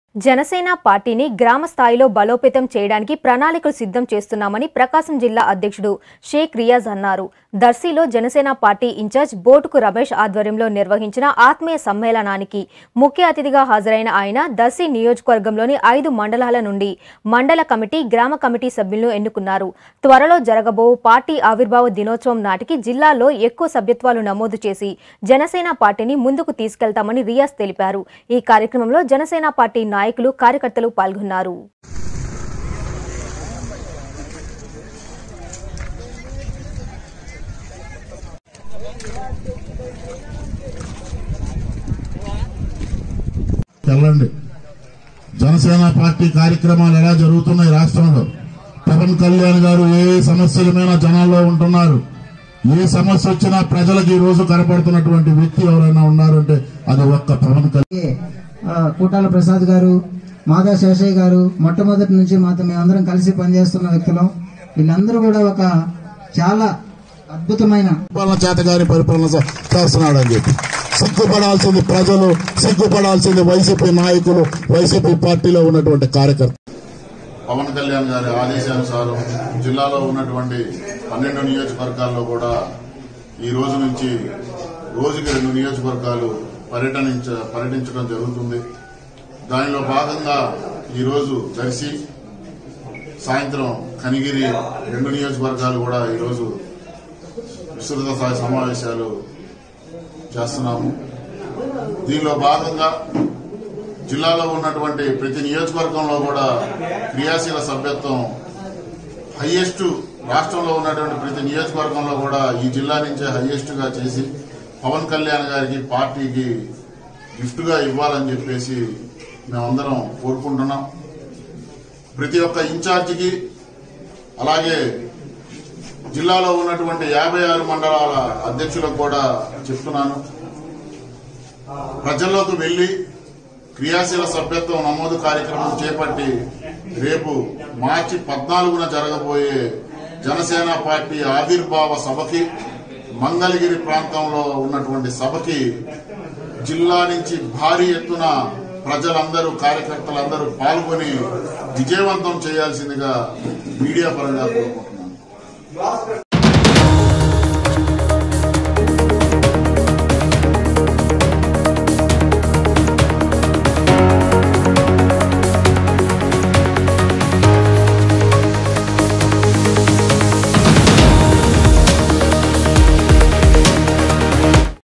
జనసేన పార్టీని గ్రామ స్థాయిలో బలోపేతం చేయడానికి ప్రణాళికలు సిద్ధం చేస్తున్నామని ప్రకాశం జిల్లా అధ్యక్షుడు షేక్ రియాజ్ అన్నారు దర్శిలో జనసేన పార్టీ ఇన్ఛార్జ్ బోటుకు రమేష్ ఆధ్వర్యంలో నిర్వహించిన ఆత్మీయ సమ్మేళనానికి ముఖ్య అతిథిగా హాజరైన ఆయన దర్శి నియోజకవర్గంలోని ఐదు మండలాల నుండి మండల కమిటీ గ్రామ కమిటీ సభ్యులను ఎన్నుకున్నారు త్వరలో జరగబో పార్టీ ఆవిర్భావ దినోత్సవం నాటికి జిల్లాలో ఎక్కువ సభ్యత్వాలు నమోదు చేసి జనసేన పార్టీని ముందుకు తీసుకెళ్తామని రియాజ్ తెలిపారు ఈ కార్యక్రమంలో జనసేన పార్టీ నాయకులు కార్యకర్తలు పాల్గొన్నారు వెళ్ళండి జనసేన పార్టీ కార్యక్రమాలు ఎలా జరుగుతున్నాయి రాష్ట్రంలో పవన్ కళ్యాణ్ గారు ఏ సమస్యల మీద జనాల్లో ఉంటున్నారు ఏ సమస్య వచ్చినా ప్రజలకు ఈ రోజు కనపడుతున్నటువంటి వ్యక్తి ఎవరైనా ఉన్నారంటే అది ఒక్క పవన్ కళ్యాణ్ ఆ, కూటాల ప్రసాద్ గారు మాధవ శేషయ్య గారు మొట్టమొదటి నుంచి మాతో మేమందరం కలిసి పనిచేస్తున్న వ్యక్తులం వీళ్ళందరూ కూడా ఒక చాలా అద్భుతమైన పరిపాలన చేతగారి పరిపాలన చే- చేస్తున్నాడు అని చెప్పి సిగ్గుపడాల్సింది ప్రజలు సిగ్గుపడాల్సింది వైసీపీ నాయకులు వైసీపీ పార్టీలో ఉన్నటువంటి కార్యకర్తలు పవన్ కళ్యాణ్ గారి ఆదేశానుసారం జిల్లాలో ఉన్నటువంటి పన్నెండు నియోజకవర్గాల్లో కూడా ఈ రోజు నుంచి రోజుకి రెండు నియోజకవర్గాలు పర్యటనించ పర్యటించడం జరుగుతుంది దానిలో భాగంగా ఈ రోజు దర్శి సాయంత్రం కనిగిరి రెండు నియోజకవర్గాలు కూడా ఈరోజు విస్తృత స్థాయి సమావేశాలు చేస్తున్నాము దీనిలో భాగంగా జిల్లాలో ఉన్నటువంటి ప్రతి నియోజకవర్గంలో కూడా క్రియాశీల సభ్యత్వం హైయెస్ట్ రాష్ట్రంలో ఉన్నటువంటి ప్రతి నియోజకవర్గంలో కూడా ఈ జిల్లా నుంచే హైయెస్ట్ గా చేసి పవన్ కళ్యాణ్ గారికి పార్టీకి గిఫ్ట్ గా ఇవ్వాలని చెప్పేసి మేమందరం కోరుకుంటున్నాం ప్రతి ఒక్క ఇన్ఛార్జికి అలాగే జిల్లాలో ఉన్నటువంటి యాభై ఆరు మండలాల అధ్యక్షులకు కూడా చెప్తున్నాను ప్రజల్లోకి వెళ్లి క్రియాశీల సభ్యత్వం నమోదు కార్యక్రమం చేపట్టి రేపు మార్చి పద్నాలుగున జరగబోయే జనసేన పార్టీ ఆవిర్భావ సభకి మంగళగిరి ప్రాంతంలో ఉన్నటువంటి సభకి జిల్లా నుంచి భారీ ఎత్తున ప్రజలందరూ కార్యకర్తలందరూ పాల్గొని విజయవంతం చేయాల్సిందిగా మీడియా పరంగా కోరుకుంటున్నాను